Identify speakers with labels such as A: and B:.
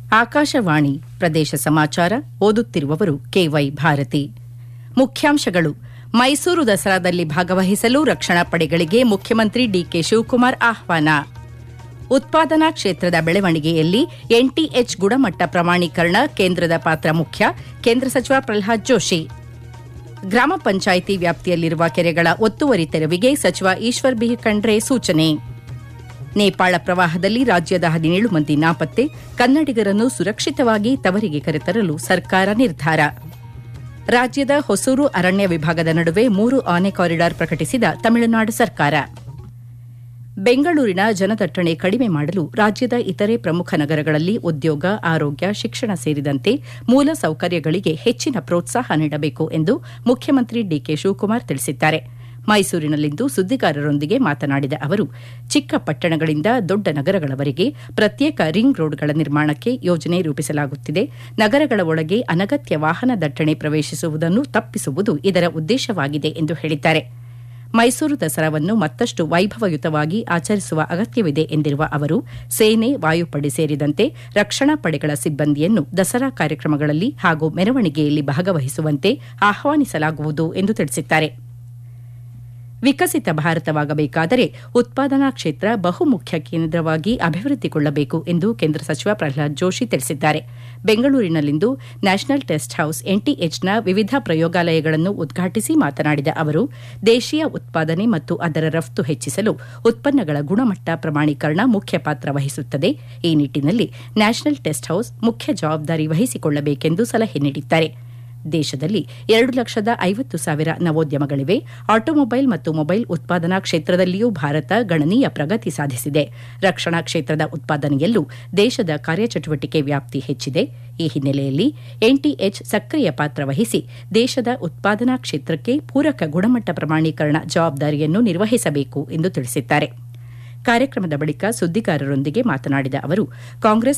A: ಆಕಾಶವಾಣಿ ಪ್ರದೇಶ ಸಮಾಚಾರ ಓದುತ್ತಿರುವವರು ಕೆವೈ ಭಾರತಿ ಮುಖ್ಯಾಂಶಗಳು ಮೈಸೂರು ದಸರಾದಲ್ಲಿ ಭಾಗವಹಿಸಲು ರಕ್ಷಣಾ ಪಡೆಗಳಿಗೆ ಮುಖ್ಯಮಂತ್ರಿ ಡಿಕೆ ಶಿವಕುಮಾರ್ ಆಹ್ವಾನ ಉತ್ಪಾದನಾ ಕ್ಷೇತ್ರದ ಬೆಳವಣಿಗೆಯಲ್ಲಿ ಎನ್ಟಿಎಚ್ ಗುಣಮಟ್ಟ ಪ್ರಮಾಣೀಕರಣ ಕೇಂದ್ರದ ಪಾತ್ರ ಮುಖ್ಯ ಕೇಂದ್ರ ಸಚಿವ ಪ್ರಲ್ಹಾದ್ ಜೋಶಿ ಗ್ರಾಮ ಪಂಚಾಯಿತಿ ವ್ಯಾಪ್ತಿಯಲ್ಲಿರುವ ಕೆರೆಗಳ ಒತ್ತುವರಿ ತೆರವಿಗೆ ಸಚಿವ ಈಶ್ವರ್ ಬಿ ಖಂಡ್ರೆ ಸೂಚನೆ ನೇಪಾಳ ಪ್ರವಾಹದಲ್ಲಿ ರಾಜ್ಯದ ಹದಿನೇಳು ಮಂದಿ ನಾಪತ್ತೆ ಕನ್ನಡಿಗರನ್ನು ಸುರಕ್ಷಿತವಾಗಿ ತವರಿಗೆ ಕರೆತರಲು ಸರ್ಕಾರ ನಿರ್ಧಾರ ರಾಜ್ಯದ ಹೊಸೂರು ಅರಣ್ಯ ವಿಭಾಗದ ನಡುವೆ ಮೂರು ಆನೆ ಕಾರಿಡಾರ್ ಪ್ರಕಟಿಸಿದ ತಮಿಳುನಾಡು ಸರ್ಕಾರ ಬೆಂಗಳೂರಿನ ಜನದಟ್ಟಣೆ ಕಡಿಮೆ ಮಾಡಲು ರಾಜ್ಯದ ಇತರೆ ಪ್ರಮುಖ ನಗರಗಳಲ್ಲಿ ಉದ್ಯೋಗ ಆರೋಗ್ಯ ಶಿಕ್ಷಣ ಸೇರಿದಂತೆ ಮೂಲ ಸೌಕರ್ಯಗಳಿಗೆ ಹೆಚ್ಚಿನ ಪ್ರೋತ್ಸಾಹ ನೀಡಬೇಕು ಎಂದು ಮುಖ್ಯಮಂತ್ರಿ ಡಿಕೆ ಶಿವಕುಮಾರ್ ತಿಳಿಸಿದ್ದಾರೆ ಮೈಸೂರಿನಲ್ಲಿಂದು ಸುದ್ದಿಗಾರರೊಂದಿಗೆ ಮಾತನಾಡಿದ ಅವರು ಚಿಕ್ಕ ಪಟ್ಟಣಗಳಿಂದ ದೊಡ್ಡ ನಗರಗಳವರೆಗೆ ಪ್ರತ್ಯೇಕ ರಿಂಗ್ ರೋಡ್ಗಳ ನಿರ್ಮಾಣಕ್ಕೆ ಯೋಜನೆ ರೂಪಿಸಲಾಗುತ್ತಿದೆ ನಗರಗಳ ಒಳಗೆ ಅನಗತ್ಯ ವಾಹನ ದಟ್ಟಣೆ ಪ್ರವೇಶಿಸುವುದನ್ನು ತಪ್ಪಿಸುವುದು ಇದರ ಉದ್ದೇಶವಾಗಿದೆ ಎಂದು ಹೇಳಿದ್ದಾರೆ ಮೈಸೂರು ದಸರಾವನ್ನು ಮತ್ತಷ್ಟು ವೈಭವಯುತವಾಗಿ ಆಚರಿಸುವ ಅಗತ್ಯವಿದೆ ಎಂದಿರುವ ಅವರು ಸೇನೆ ವಾಯುಪಡೆ ಸೇರಿದಂತೆ ರಕ್ಷಣಾ ಪಡೆಗಳ ಸಿಬ್ಬಂದಿಯನ್ನು ದಸರಾ ಕಾರ್ಯಕ್ರಮಗಳಲ್ಲಿ ಹಾಗೂ ಮೆರವಣಿಗೆಯಲ್ಲಿ ಭಾಗವಹಿಸುವಂತೆ ಆಹ್ವಾನಿಸಲಾಗುವುದು ಎಂದು ತಿಳಿಸಿದ್ದಾರೆ ವಿಕಸಿತ ಭಾರತವಾಗಬೇಕಾದರೆ ಉತ್ಪಾದನಾ ಕ್ಷೇತ್ರ ಬಹುಮುಖ್ಯ ಕೇಂದ್ರವಾಗಿ ಅಭಿವೃದ್ಧಿಗೊಳ್ಳಬೇಕು ಎಂದು ಕೇಂದ್ರ ಸಚಿವ ಪ್ರಹ್ಲಾದ್ ಜೋಶಿ ತಿಳಿಸಿದ್ದಾರೆ ಬೆಂಗಳೂರಿನಲ್ಲಿಂದು ನ್ಯಾಷನಲ್ ಟೆಸ್ಟ್ ಹೌಸ್ ಎನ್ಟಿಎಚ್ನ ವಿವಿಧ ಪ್ರಯೋಗಾಲಯಗಳನ್ನು ಉದ್ಘಾಟಿಸಿ ಮಾತನಾಡಿದ ಅವರು ದೇಶೀಯ ಉತ್ಪಾದನೆ ಮತ್ತು ಅದರ ರಫ್ತು ಹೆಚ್ಚಿಸಲು ಉತ್ಪನ್ನಗಳ ಗುಣಮಟ್ಟ ಪ್ರಮಾಣೀಕರಣ ಮುಖ್ಯ ಪಾತ್ರ ವಹಿಸುತ್ತದೆ ಈ ನಿಟ್ಟಿನಲ್ಲಿ ನ್ಯಾಷನಲ್ ಟೆಸ್ಟ್ ಹೌಸ್ ಮುಖ್ಯ ಜವಾಬ್ದಾರಿ ವಹಿಸಿಕೊಳ್ಳಬೇಕೆಂದು ಸಲಹೆ ನೀಡಿದ್ದಾರೆ ದೇಶದಲ್ಲಿ ಎರಡು ಲಕ್ಷದ ಐವತ್ತು ಸಾವಿರ ನವೋದ್ಯಮಗಳಿವೆ ಆಟೋಮೊಬೈಲ್ ಮತ್ತು ಮೊಬೈಲ್ ಉತ್ಪಾದನಾ ಕ್ಷೇತ್ರದಲ್ಲಿಯೂ ಭಾರತ ಗಣನೀಯ ಪ್ರಗತಿ ಸಾಧಿಸಿದೆ ರಕ್ಷಣಾ ಕ್ಷೇತ್ರದ ಉತ್ಪಾದನೆಯಲ್ಲೂ ದೇಶದ ಕಾರ್ಯಚಟುವಟಿಕೆ ವ್ಯಾಪ್ತಿ ಹೆಚ್ಚಿದೆ ಈ ಹಿನ್ನೆಲೆಯಲ್ಲಿ ಎನ್ಟಿಎಚ್ ಸಕ್ರಿಯ ಪಾತ್ರ ವಹಿಸಿ ದೇಶದ ಉತ್ಪಾದನಾ ಕ್ಷೇತ್ರಕ್ಕೆ ಪೂರಕ ಗುಣಮಟ್ಟ ಪ್ರಮಾಣೀಕರಣ ಜವಾಬ್ದಾರಿಯನ್ನು ನಿರ್ವಹಿಸಬೇಕು ಎಂದು ತಿಳಿಸಿದ್ದಾರೆ ಕಾರ್ಯಕ್ರಮದ ಬಳಿಕ ಸುದ್ದಿಗಾರರೊಂದಿಗೆ ಮಾತನಾಡಿದ ಅವರು ಕಾಂಗ್ರೆಸ್